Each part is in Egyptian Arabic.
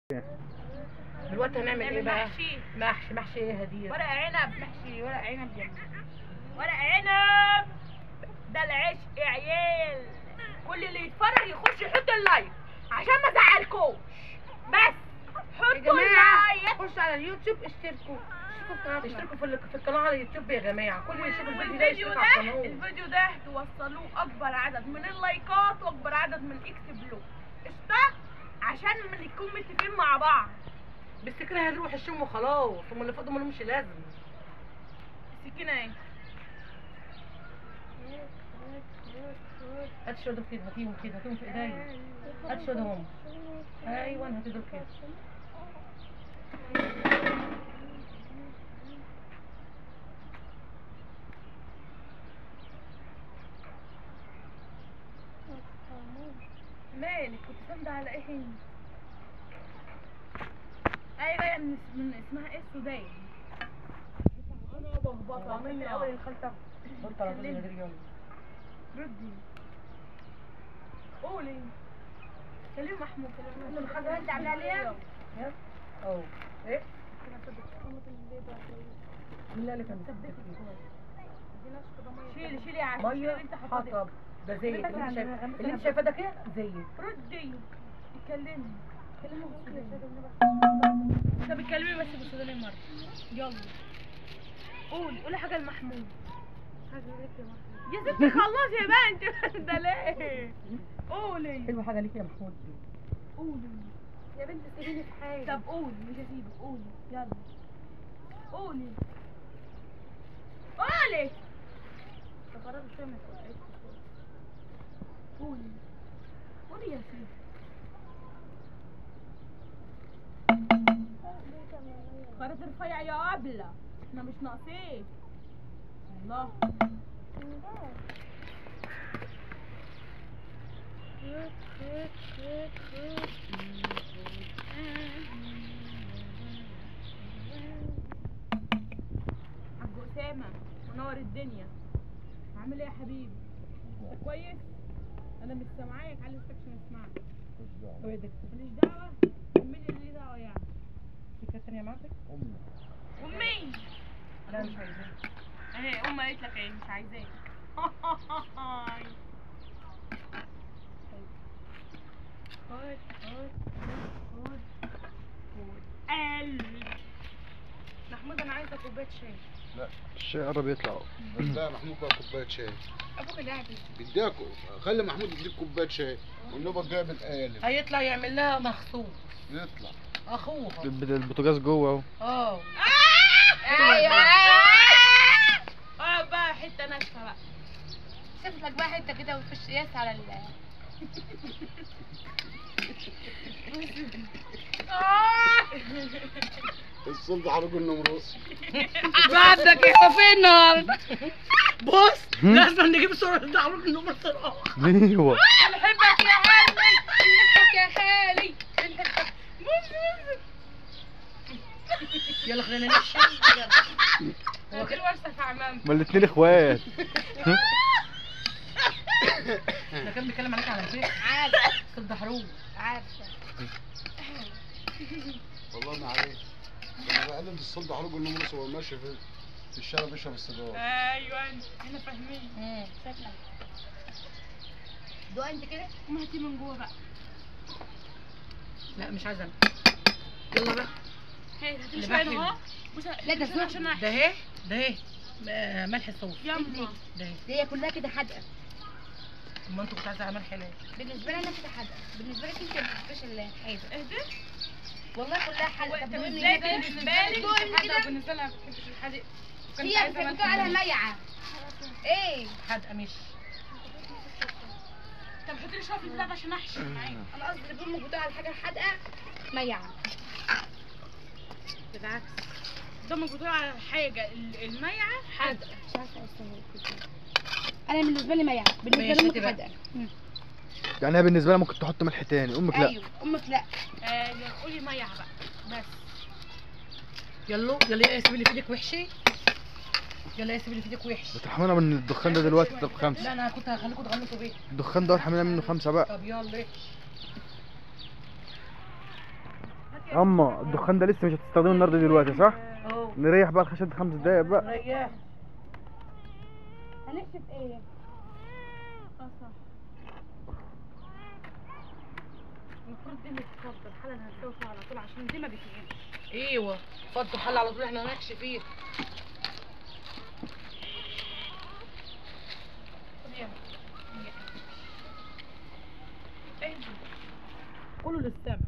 دلوقتي هنعمل ايه بقى محشي محشي محشي ايه هديه ورق عنب محشي ورق عنب جنب ورق عنب ده العشق يا عيال كل اللي يتفرج يخش يحط اللايك عشان ما ازعلكوش بس يا حطوا جماعه اللايك خشوا على اليوتيوب اشتركوا اشتركوا اشتركوا في, ال- في القناه على اليوتيوب يا جماعه كل اللي يشوف الفيديو ده والفيديو يشترك على ده القناه الفيديو ده توصلوه اكبر عدد من اللايكات واكبر عدد من اكس بلو قشطه عشان من نكون متفقين مع بعض بس كده هنروح الشم وخلاص هم اللي فاضوا مالهمش لازم السكينه ايه هات شويه دول كده هاتيهم كده هاتيهم في ايديا هات شويه هم ايوه هاتي دول كده مالك كنت سامده على ايه هند ايوه يا من, من اسمها ايه السودان انا بهبطه مني اول الخلطه بطل على طول من غير يوم ردي قولي كلمي محمود كلمي محمود الحاجة انت عاملها ليه؟ اه ايه لا اللي كان شيلي شيلي يا عسل ميه شيلي انت حطيتي حطب ده زيت اللي انت شايف- اللي انت شايفاه ده كده زيت ردي اتكلمي كلمي طب اتكلمي بس بالسوداني مرة يلا قولي قولي حاجة لمحمود يا ستي خلصي بقى انت ده ليه قولي حلوه حاجه ليك يا محمود قولي يا بنت سيبيني في حالي طب قولي مش هسيبك قولي يلا قولي قولي تقررت شويه ما توقعيش قولي قولي يا سيدي قررت رفيع يا قبلة احنا مش ناقصين الله عبد أسامة منور الدنيا عامل ايه يا حبيبي انت كويس انا مش سامعاك على السكشن اسمعك هو يدك ماليش دعوة مين اللي ليه دعوة يعني فكره ثانيه معاك امي لا مش عايزاه اهي امي قالت لك ايه مش عايزاك خد خد خد خد قلبي محمود انا عايزه كوبايه شاي الشاي قرب يطلع لا محمود بقى كوبايه شاي ابوك اللي قاعد بداك خلي محمود يديك كوبايه شاي والنوبه جايب القالب هيطلع يعمل لها مخصوص يطلع اخوها الب- البوتاجاز جوه اهو اه ايوه اه بقى حته ناشفه بقى شفت لك بقى حته كده وتخش ياس على ال الصلب حرق النمروس بعدك يا فين النهارده بص لازم نجيب صورة تعرف انه بسرعة ايوه بنحبك يا حالي بنحبك يا حالي بنحبك يلا خلينا نمشي هو كل ورثه في عمام ما الاتنين اخوات ده كان بيتكلم عليك على البيت عارفه صد حروب عارفه والله ما عليك انا بقلب الصلب حرق النمروس وهو ماشي في في الشارع بيشرب السيجاره ايوه احنا فاهمين شكلك دوق انت كده قوم هاتي من جوه بقى لا مش عايزة أنا. يلا بقى هي هاتي اللي شويه بقى اهو بص لا، ده عشان عشان ده اهي ده اهي آه، ملح الصوص يلا ده اهي هي كلها كده حادقه اما انتوا كنتوا عايزين على ملح ليه بالنسبه لي انا كده حادقه بالنسبه لك انت ما بتحبش الحادق اهدي والله كلها هو حادقه انت طب بما ازاي إن هي بالنسبه بقى- لك دوق انت حاجه كده وبالنسبه لها ما بتحبش الحادق وكنت هي عايزه بتحبوا ملح على منك. ميعه ايه حدقة مش طب حطي لي شويه في البتاع ده عشان احشي معايا انا قصدي اللي بيقولوا بتوع الحاجه الحادقه ميعه بالعكس دمك بتقول على حاجه ال- الميعه حادقه مش عارفه استوعب انا بالنسبه لي ميعه بالنسبه ماشي، لي هاتي امك بقى. حادقه مم. يعني هي بالنسبه لها ممكن تحط ملح تاني امك لا ايوه امك لا آه قولي ميعه بقى بس يلا يلا يا ياسر اللي في ايدك وحشة يلا يا سيب اللي في ايدك وحش بتحملها من الدخان ده دلوقتي طب لا خمسة انا كنت هخليكم تغلطوا بيه الدخان ده حملنا منه خمسة بقى طب يلا وحش هات اما الدخان ده لسه مش هتستخدمه النهارده دلوقتي صح اهو نريح بقى الخشب خمس دقايق بقى ريح هنكشف ايه؟ اه صح المفروض دي تتفضل حالا هنسوي فيها على طول عشان دي ما بتنامش ايوه اتفضل حل على طول احنا هنحشي فيه خد يلا كله للسمك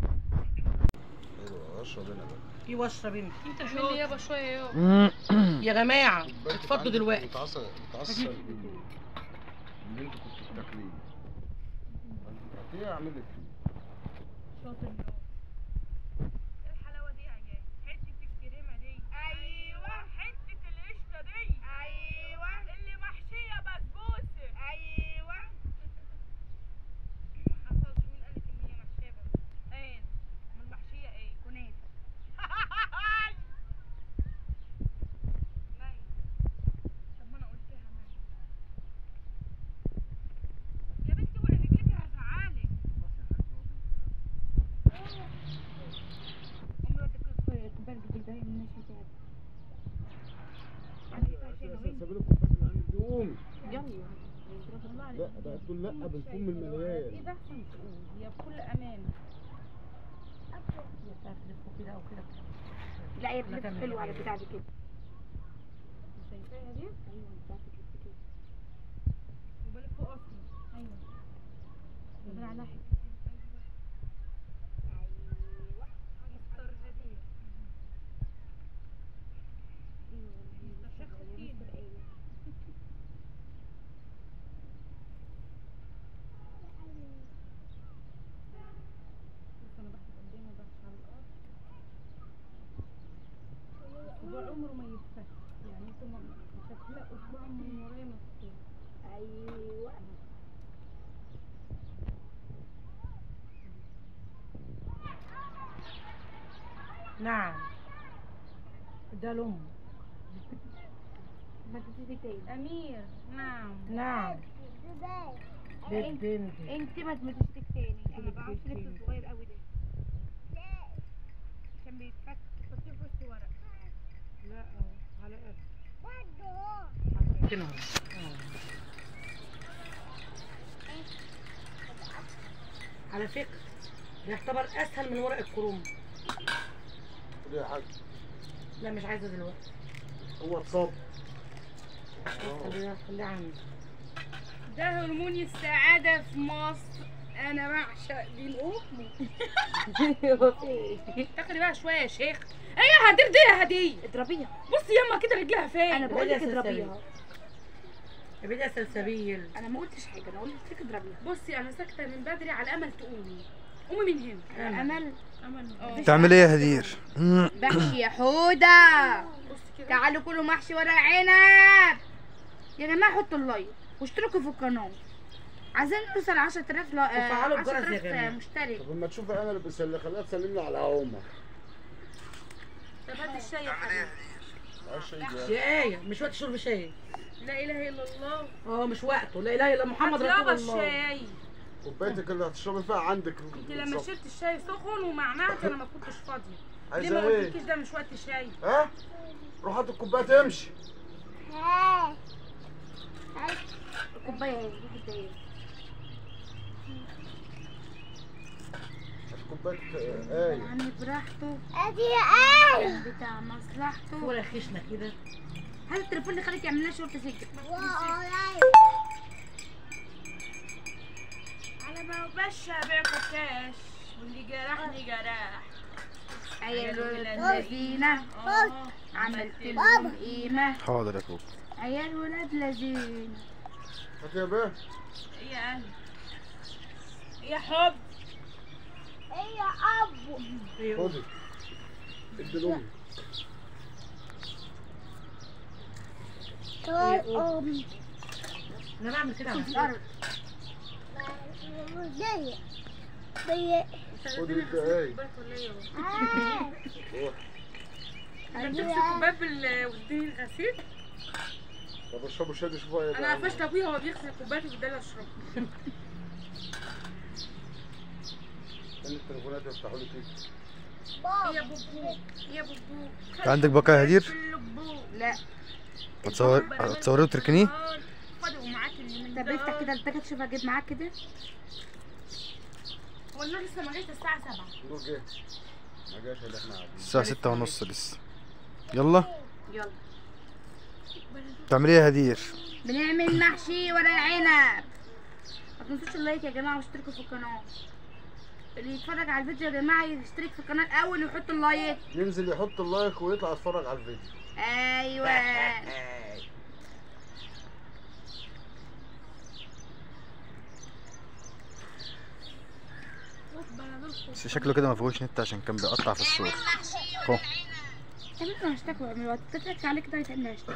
ايوه اشرب انا بقى ايوه اشرب انت انت اعمل لي يابا شويه يابا يا جماعه كوبايتك اتفضلوا عندك دلوقتي متعصب متعصب بال- اللي انتوا كنتوا بتاكليه ايه اعمل لك فيه شاطر الحلاوه دي يا عيال حته الكريمه دي ايوه حته القشطه دي ايوه اللي محشيه بسبوسه ايوه ما حصلش مين قال لك ان هي محشيه بسبوسه ايه امال محشيه ايه كنافه نايم طب ما انا قلتها نايم يا بنتي ولا رجلتي هزعلك امي ودك كوبايه البلديه الناشفه دي سيب لك كوبايه اللي عندك دي قومي يلا لا ده تقول لا بالفم المليان ده احسن تقول هي بكل امانه تلفوا كده او كده لا هي لا بتلف تعمل حلوه على حاجة. البتاع دي كده شايفاها دي ايوه بتاعتك بتلف كده وبالك فوق اصلا ايوه بدل على حته ايوه مختارها دي بس انا بحث قدامي وبحث على الارض اسبوع عمره ما يتفك يعني انت ما مش هتلاقي اسبوع من ورايا مفتوح ايوه نعم ده لأمه ما تدي تاني امير نعم نعم انت بالبنت انت ما تمدش تاني انا ما بعرفش لبس الصغير قوي ده عشان بيتفك تحطيه في وسط ورق لا أهو، على قد كده أهو. آه. على فكرة ده يعتبر أسهل من ورق الكروم خد يا حاج لا مش عايزة دلوقتي هو اتصاب خليها خليها عندي ده هرمون السعادة في مصر أنا بعشق دين أمي تاخدي بقى شوية يا شيخ أيوة هترضيها هدية اضربيها بصي يما كده رجلها فين انا بقول لك بدأ اضربيها يا بدأ سلسبيل انا ما قلتش حاجه انا قلت لك اضربيها بصي أنا ساكتة من بدري على أمل تقومي قومي من هنا امل أمل اه تعمل ايه يا هدير محشي يا حوده بصي كده تعالوا كلوا محشي ورق عنب يا جماعه حطوا اللايك واشتركوا في القناه عايزين نوصل 10000 لا آه، وفعلوا الجرس يا 10000 جماعة. مشترك طب لما تشوف انا اللي بسلي خليها تسلمني على عمر طب هات الشاي يا حبيبي عشان يجي. يا آية مش وقت شرب شاي لا إله إلا الله اه مش وقته لا اله الا محمد هات رسول يابا الله الشاي كوبايتك اللي هتشربي فيها عندك انت لما شربت الشاي سخن ومعنعت انا ما كنتش فاضيه ليه عايزة ما ايه؟ قلتلكيش ده مش وقت شاي ها روح هات الكوبايه تمشي الكوبايه اهي روح اديها. هات كوبايه آه، ايه يعني براحته بتاع مصلحته ولا خشنة كده هات التليفون اللي خليك يعمل لنا شرطه سجن انا ما ببقاش ابيعكم كاش واللي جرحني جرح عيال ولاد لذينه اه عملت لهم قيمه حاضر يا فوق عيال ولاد لذينه هات يا بيه ايه يا قلبي ايه يا حب خدي ادي لامي انا بعمل كده على في فكرة. الارض خدي انت ايه روح هتمسك كوبايه بال- وتديني الغسيل طب اشربوا شاي شوفوا ايه انا قفشت ابويا وهو بيغسل كوبايه وبيديني اشرب كان التليفونات يفتحوا لي كده يا بوبو يا بوبو انت عندك بقايا هدير لا هتصور هتصوريه وتركنيه خدوا معاك اللي من طب ده. افتح كده الباكت شوف اجيب معاك كده والله لسه ما جيت الساعة 7 نور جه ما جاش اللي احنا قاعدين الساعة ستة ونص لسه يلا يلا تعملي ايه يا هدير بنعمل محشي ورق عنب ما تنسوش اللايك يا جماعه واشتركوا في القناه اللي يتفرج على الفيديو يا جماعه يشترك في القناه الاول ويحط اللايك ينزل يحط اللايك ويطلع يتفرج على الفيديو ايوه بس شكله كده ما فيهوش نت عشان كان بيقطع في الصورة اهو تعملوا هاشتاج واعملوا تتك عليه كده يتعمل هاشتاج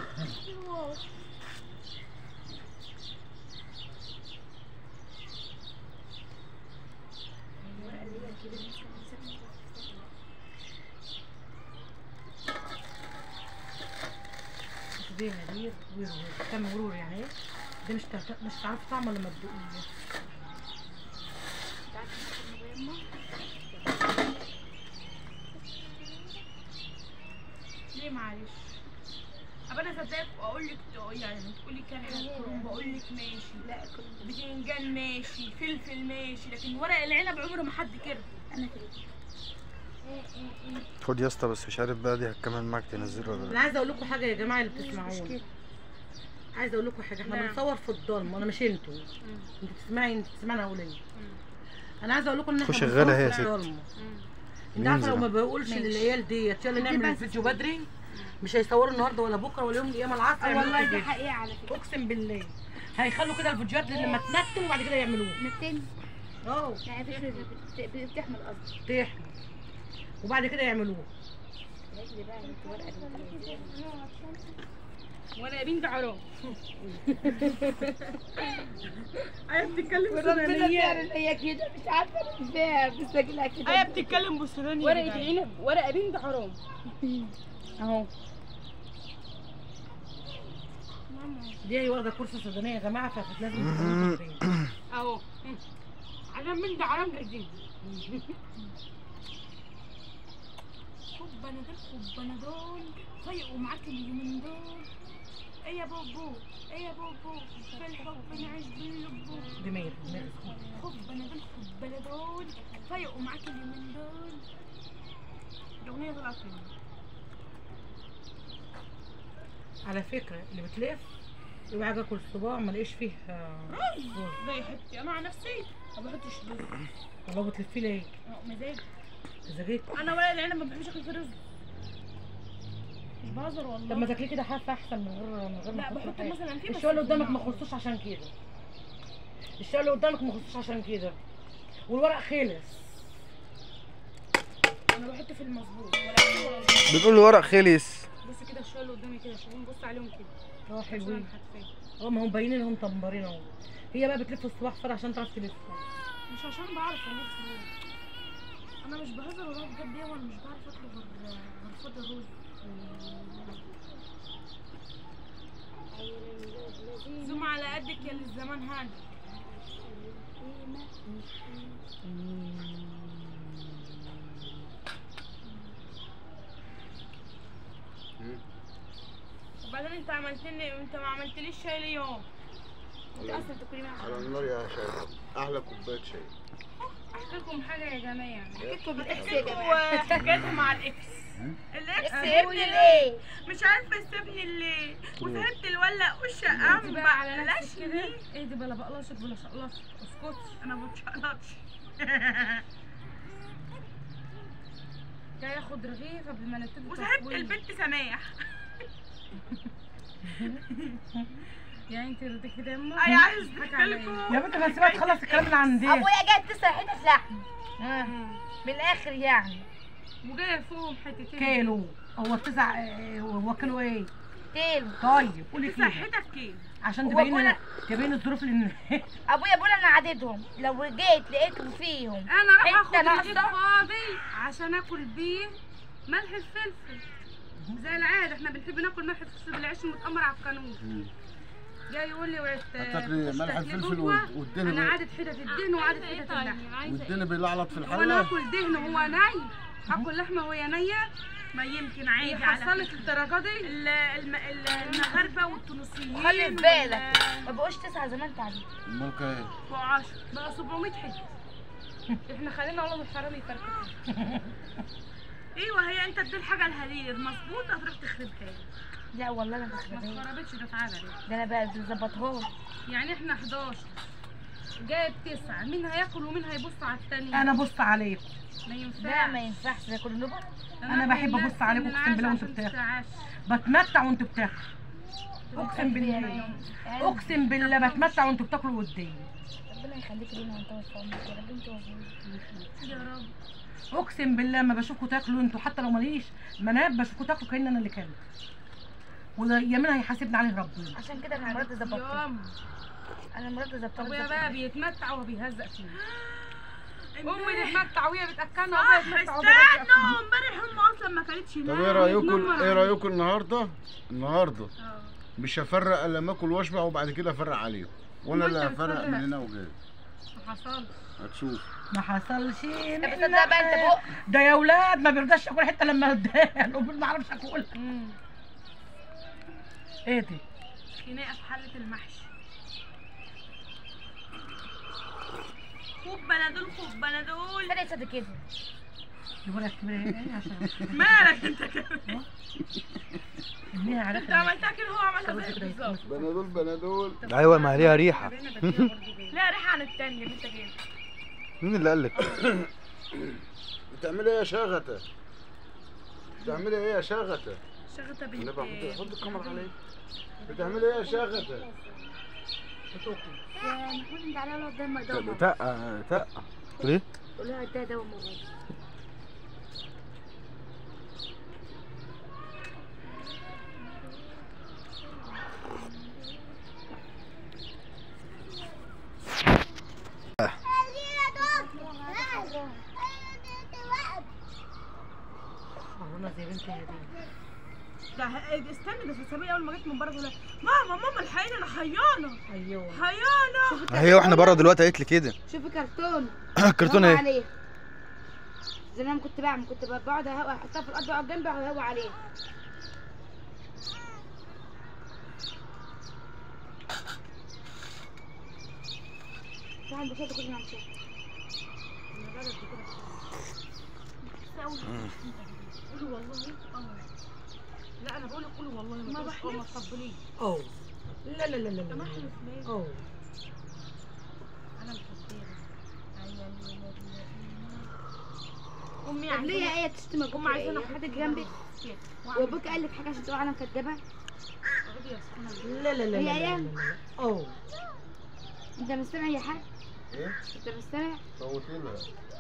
دي هدير ورور كم ورور يعني ايه ده مش تعرف مش تعرف طعمه لما تدوقيه ليه معلش طب انا صدقك واقول لك يعني تقولي كارهه الكرنب بقول لك ماشي لا بتنجان ماشي فلفل ماشي لكن ورق العنب عمره ما حد كره انا كده خد يا اسطى بس مش عارف بقى دي كمان معاك تنزله ولا انا لا عايزه اقول لكم حاجه يا جماعه اللي بتسمعوني عايزه اقول لكم حاجه احنا نعم. بنصور في الضلمه انا مش انتوا انتوا بتسمعي انت بتسمعنا اقول ايه انا عايزه اقول لكم ان احنا خش شغالة هي يا بنصور في ست. الضلمه انت عارفه لو ما ننزل. بقولش للعيال ديت يلا نعمل بس. الفيديو بدري مش هيصوروا النهارده ولا بكره ولا يوم القيامه العصر اه يعملوا والله دي الفيديو. حقيقه على فكره اقسم بالله هيخلوا كده الفيديوهات دي لما تنتن وبعد كده يعملوها نتين اه يعني مفيش بت- بت- بتحمل قصدي تحمل وبعد كده يعملوها رجلي بقى انت ورقه بنت وانا يا بنت حرام ايه بتتكلم وربنا بتعمل هي كده مش عارفه ازاي بس اجيلها كده ايه بتتكلم بسوداني ورقه عنب ورقه بنت حرام اهو دي واخده كورس سودانيه يا جماعه فلازم تفهموا فين. اهو عشان بنت حرام جديد خد بنادول خد بنادول فيقوا معاك اليومين دول ايه يا بوبو ايه يا بوبو في الحب نعيش باللبو دماغ دماغ خد بنادول خد بنادول فيقوا معاك اليومين دول الاغنيه طلعت فين على فكره اللي بتلف يبقى اجي اكل صباع ما الاقيش فيه آه، رز. ده يا حبيبتي انا عن نفسي ما بحطش رز والله بتلفي ليه اه، مزاج اذا جيت انا ورق العنب ما بحبش اكل فيه رز مش بهزر والله طب ما تاكلي كده حافه احسن من غير من غير ما لا تحطي بحط حاجة. مثلا فيه بس الشوية اللي قدامك ما في خلصوش عشان كده الشوية اللي قدامك ما خلصوش عشان كده والورق خلص انا بحط في المظبوط ولا فيه ولا رز. بتقول له ورق خلص بص كده الشويه اللي قدامي كده شوفهم بص عليهم كده اه عشان حلوين أنا حتفاهم. اه ما هم باينين انهم طمبرين اهو هي بقى بتلف الصباح فر عشان تعرف تلف مش عشان بعرف الف رز انا مش بهزر والله بجد يا وانا مش بعرف اكل غير غير فضل رز زوم على قدك يا للزمان هذا وبعدين انت عملت لي انت ما عملتليش شاي اليوم انت اصلا تاكلي معاها على النار يا شاي احلى كوبايه شاي احكي لكم حاجه يا جماعه حكيتكم بالاكس يا جماعه حكايتها مع الاكس الاكس سيبني ابني ليه مش عارفه يسيبني ليه وسهبت الولا وش قام بقى على نفسك بقلش كده. ايه دي بلا بقلشك بلا شقلش اسكت انا ما بتشقلطش جاي اخد رغيف قبل ما نبتدي وسحبت البنت سماح يا انت ردك كده يا اما اي عايز يا بنت ما سيبها تخلص الكلام اللي عندي ابويا جاي تسع حتت لحم من الاخر يعني وجايه فوقهم حتتين كيلو هو تسع آه، هو كيلو ايه تيلو طيب قولي تسع كده حتت كيلو عشان هو تبين بقولك- تبين الظروف اللي ابويا بيقول انا عددهم لو جيت لقيتهم فيهم انا راح حتة اخد رغيف ناقصة. فاضي عشان اكل بيه ملح الفلفل زي العاده احنا بنحب ناكل ملح الفلفل بالعيش المتأمر على القانون جاي يقول لي وعت هتاكلي تخش ملح تاكلي الفلفل جوه. والدهن انا بال- عادة حتت الدهن وعادة حتت اللحم والدنيا بيلعلط في وانا الحله اكل دهن وهو ناي اكل لحمه وهي نيه ما يمكن هي عادي على حصلت فكرة. الدرجه دي ال- الم- ال- المغاربه والتونسيين خلي في بالك ما بقوش تسعة زي ما انت عارف امال كام بقوا 10 بقى 700 حته احنا خلينا والله الحرامي يفرقوا ايوه هي انت ادي الحاجه الهدير مظبوط هتروح تخربها لي. لا والله انا ما بخربها اتخربتش ده اتعدل ده انا بقى بظبطها يعني احنا 11 جايب تسعة مين هياكل ومين هيبص على التاني انا بص عليكم ما ينفعش لا ما ينفعش ده كله نبط أنا بحب أبص عليكم أقسم بالله وأنتوا بتاكلوا. بتمتع وانتوا بتاكلوا اقسم بالله اقسم بالله بتمتع وانتوا بتاكلوا قدامي ربنا يخليك لينا وانت وصلنا يا رب انت وصلنا يا رب اقسم بالله ما بشوفكم تاكلوا انتوا حتى لو ماليش مناب بشوفكم تاكلوا كأن انا اللي كلت وده يمين هيحاسبني عليه ربنا عشان كده انا مرات ظبطتها يوم انا مرات ظبطتها ابويا بقى بيتمتع وهو بيهزق فيه امي امي تتمتع وهي بتاكلنا صح وابويا يتمتع وهو بيهزق استنوا امبارح هم اصلا ما كانتش طب معاهم. ايه رايكم يتنمر ايه عليه. رايكم النهارده النهارده اه. مش هفرق الا لما اكل واشبع وبعد كده افرق عليهم وانا اللي وأنت هفرق بتفرق. من هنا وجاي ما حصلش هتشوف ما حصلش طب تصدق بقى انت بق ده يا اولاد ما بيرضاش ياكل حته لما اديها الام ما اعرفش اكلها امم ايه دي خناقه في حله المحشي خب بنادول خب بنادول فرق صدق كده يقول لك ايه عشان مالك انت كده ابنها عارفه انت عملتها كده هو عملها زيك بالظبط بنادول بنادول ايوه ما ليها ريحه لا ريحه عن التانية اللي انت جايبها مين اللي قال لك بتعملي ايه يا شغته بتعملي ايه يا شغته شغلة انا بنت باخد حط الكاميرا عليا بتعملي ايه يا شغته يا محمود انت على ولا قدام ما تق تق ليه قول لها اديها دواء مره والله زي بنتي هديه ده ه- استنى ده سمية اول ما جيت من بره تقول لها، ماما ماما الحقيني انا حيانه ايوه حيانه هي واحنا بره دلوقتي قالت لي كده شوفي كرتون كرتون هوا ايه عليه زمان كنت بعمل كنت بقعد هوا احطها في الارض واقعد جنبي اقعد هوا عليه تعال بشوف كل ما مشي قولوا والله اه لا انا بقول لك قولوا والله ما ما تقولش اه ما تفضليش اوه لا لا لا لا لا احلف ليه اوه انا مفضله امي طب ليه عايزة يا ايه تشتم ابوك هم عايزين ايه حد جنبي وابوك قال لك حاجه عشان تقول انا كدابه لا لا لا هي لا أيام؟ لا لا اوه انت مش سامع يا حاج ايه انت مش سامع صوتي لها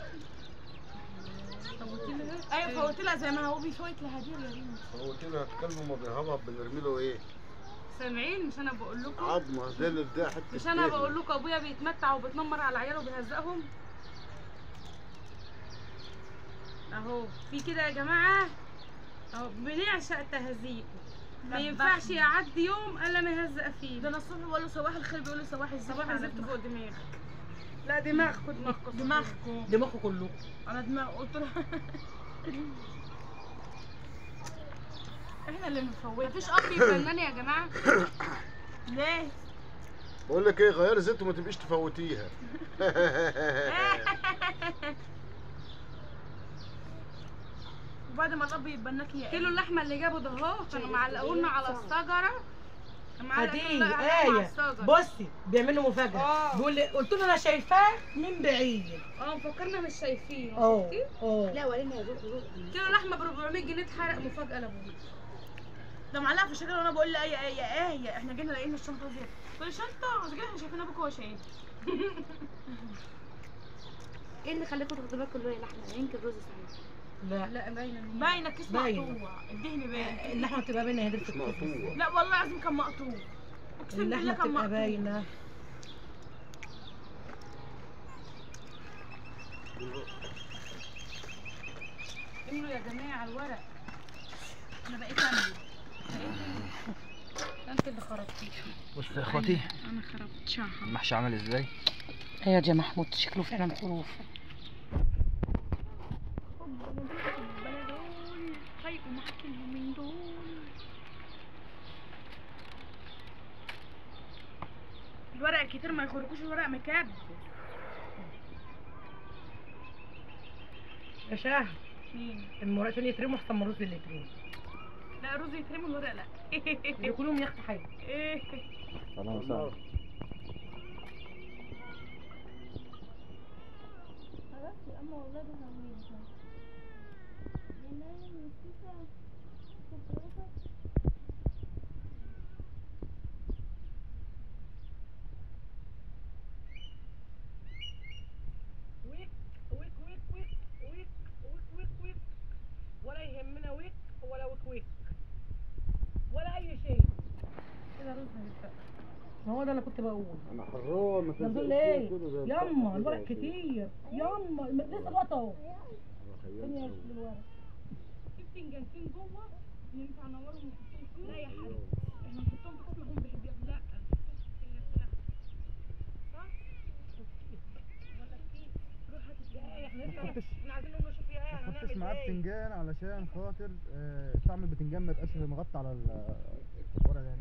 ايوه فوت لها زي ما هو بيفوت لها هدير يا ريم صوتي لها الكلب ما بيهبط بنرمي له ايه سامعين مش انا بقول لكم عظمه ده اللي ده حته مش انا دهن. بقول لكم ابويا بيتمتع وبيتنمر على عياله وبيهزقهم اهو في كده يا جماعه اهو بنعشق تهزيق ما ينفعش يعدي يوم الا ما يهزق فيه ده انا الصبح بقول له صباح الخير بيقول لي صباح الزفت صباح على الزفت دماغك. فوق دماغك لا دماغكم دماغكم دماغكم دماغه كله انا دماغ قلت له احنا اللي بنفوت مفيش اب يفنن يا جماعه ليه بقول لك ايه غيري زيت وما تبقيش تفوتيها وبعد ما الاب يتبناك يا كيلو اللحمه اللي جابه ده اهو كانوا معلقونا على الشجره كان معلق هديه كيلو لحمة على ايه الشجرة. بصي بيعملوا مفاجاه آه. بيقول لي قلت له انا شايفاه من بعيد اه مفكرنا مش شايفين اه شفتي؟ اه لا ورينا يا روح روح كيلو لحمه ب 400 جنيه اتحرق مفاجاه لابويا ده معلقه في الشجره وانا بقول لها ايه ايه ايه ايه احنا جينا لقينا الشنطه دي تقول لي شنطه عشان كده احنا شايفين ابوك هو شايل ايه اللي خلاكم تاخدوا بالكم اللي هي لحمه يمكن رز صحيح لا لا باينه إن هي- باينه كيس باينة. مقطوع الدهن باين اللحمه بتبقى باينه هي دي مش في مقطوع لا والله العظيم كان مقطوع اقسم بالله اللحمه كان بتبقى مقطوع باينه املوا يا جماعه الورق انا بقيت املي انت اللي خربتيه بص يا اخواتي انا خربتها المحشي عامل ازاي ايه يا محمود شكله فعلا خروف ورق كتير ما يخرجوش ورق مكب يا شهر مين المرأتين يترموا احسن من الرز اللي يترموا لا رز يترمي الورق لا اللي كلهم ياخدوا حاجه اهلا وسهلا ويك ويك ويك ويك ويك ويك ويك ويك ولا يهمنا ويك ولا ويك ويك ولا اي شيء كده رز هيتسقى ما هو ده اللي كنت بقول انا حرام ما ده دول ايه يما الورق كتير يما الم- لسه الوقت اهو فين يا أخي الورق في بتنجانتين جوه ينفع نورهم ونحطهم فيه لا يا حبيبي احنا نحطهم في قسم هم بيحب ياكلوا لا بتنجانتين صح ولا كيس روح هات ايه احنا لسه احنا عايزين نقوم نشوف فيها ايه ما تحطش هنعمل معاه ايه بتنجان علشان خاطر آه، طعم البتنجان ما يبقاش مغطى على ال- الورق يعني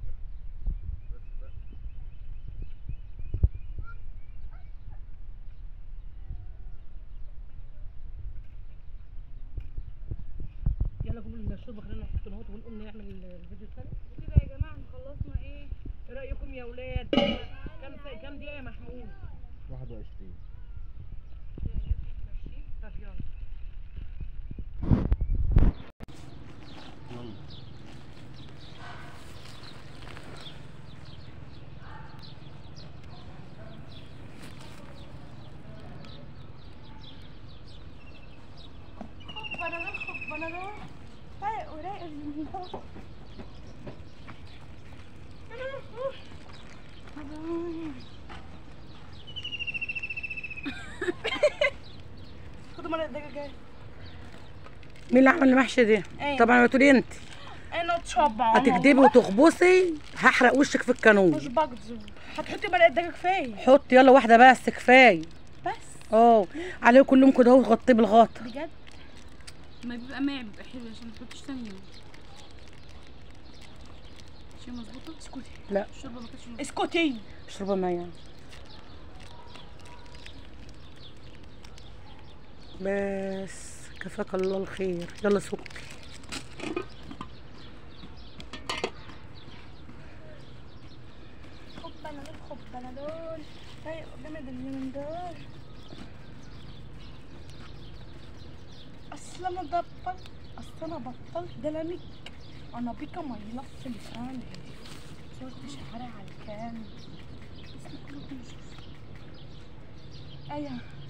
يلا قوموا نشرب خلينا نحط نهوت ونقوم نعمل الفيديو الثاني كده يا جماعه احنا خلصنا ايه ايه رايكم يا اولاد كام سا- كام دقيقه يا محمود 21 طب يلا بنادول خب بنادول رايق ورايق البنادول خدوا مرة الدجاجة مين اللي عمل المحشي دي؟ أيوة. طبعا بتقولي انت انا طبعا هتكدبي وتخبصي هحرق وشك في الكانون مش بكذب هتحطي مرق الدجاجة كفاية حط يلا واحده بس كفايه بس اه عليه كلهم كده اهو غطيه بالغطا بجد ما بيبقى ماء بيبقى حلو عشان ما تحطش تاني شيء مظبوطه اسكتي لا الشوربه ما كانتش مظبوطة. اسكتي اشربها معايا بس كفاك الله الخير يلا سكر خب بنادول خب بنادول رايق جامد اليومين دول اصل انا بطل اصل انا بطلت دلمك انا بيكا ما يلف لساني صوت شعري على الكام اسمه كله كله ايوه